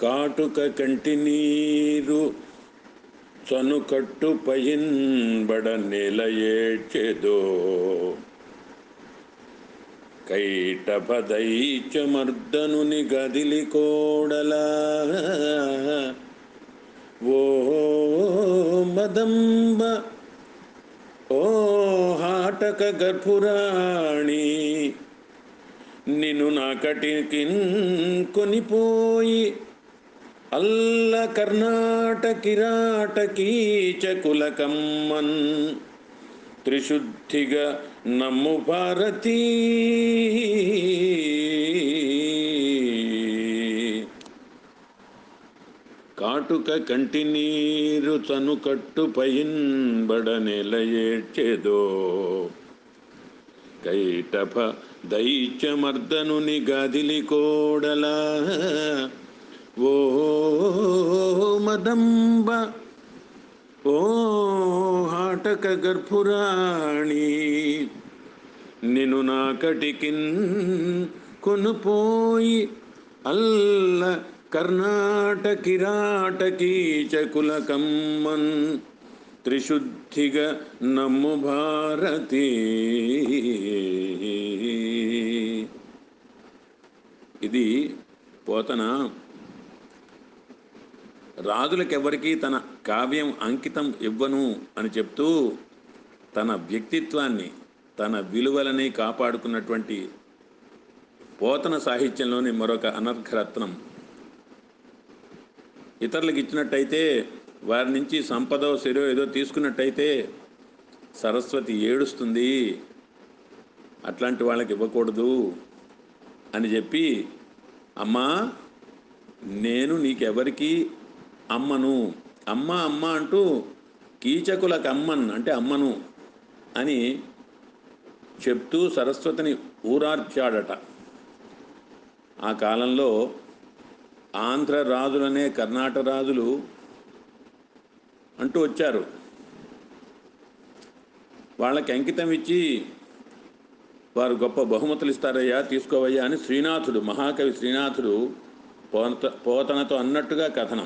కాటుక కంటి నీరు చనుకట్టు పయింబడ నెల ఏడ్చెదో కైటపదైచమర్దనుని గదిలి కోడలా ఓ మదంబ ఓ హాటక గర్భురాణి నిన్ను నాకటికి కొనిపోయి అల్ల కర్ణాటకిరాటకీచకులకమ్మన్ త్రిశుద్ధిగా నమ్ము భారతీ కాటుక కంటి నీరు తను కట్టు పయింబడ నెల ఏడ్చెదో కైటభ దైత్యమర్దనుని గదిలి కోడలా ఓ మదంబ ఓ హాటక గర్భురాణి నిన్ను నాకటికిన్ కొనుపోయి అల్ల కర్ణాటకిరాటకీచకుల కమ్మన్ త్రిశుద్ధిగా నమ్ము భారతి ఇది పోతన రాజులకెవరికీ తన కావ్యం అంకితం ఇవ్వను అని చెప్తూ తన వ్యక్తిత్వాన్ని తన విలువలని కాపాడుకున్నటువంటి పోతన సాహిత్యంలోని మరొక అనర్ఘరత్నం ఇతరులకు ఇచ్చినట్టయితే వారి నుంచి సంపద శరో ఏదో తీసుకున్నట్టయితే సరస్వతి ఏడుస్తుంది అట్లాంటి వాళ్ళకి ఇవ్వకూడదు అని చెప్పి అమ్మా నేను నీకెవరికి అమ్మను అమ్మ అమ్మ అంటూ కీచకులకు అమ్మన్ అంటే అమ్మను అని చెప్తూ సరస్వతిని ఊరార్చాడట ఆ కాలంలో ఆంధ్ర రాజులనే కర్ణాటక రాజులు అంటూ వచ్చారు వాళ్ళకి అంకితం ఇచ్చి వారు గొప్ప బహుమతులు ఇస్తారయ్యా తీసుకోవయ్యా అని శ్రీనాథుడు మహాకవి శ్రీనాథుడు పోత పోతనతో అన్నట్టుగా కథనం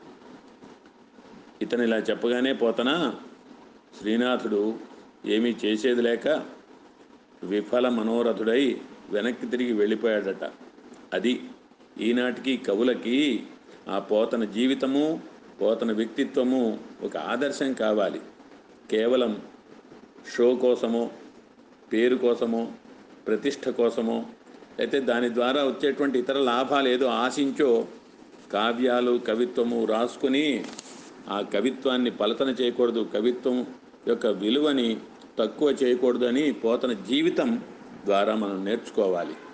ఇతను ఇలా చెప్పగానే పోతన శ్రీనాథుడు ఏమీ చేసేది లేక విఫల మనోరథుడై వెనక్కి తిరిగి వెళ్ళిపోయాడట అది ఈనాటికి కవులకి ఆ పోతన జీవితము పోతన వ్యక్తిత్వము ఒక ఆదర్శం కావాలి కేవలం షో కోసమో పేరు కోసమో ప్రతిష్ట కోసమో అయితే దాని ద్వారా వచ్చేటువంటి ఇతర లాభాలు ఏదో ఆశించో కావ్యాలు కవిత్వము రాసుకుని ఆ కవిత్వాన్ని పలతన చేయకూడదు కవిత్వం యొక్క విలువని తక్కువ చేయకూడదు అని పోతన జీవితం ద్వారా మనం నేర్చుకోవాలి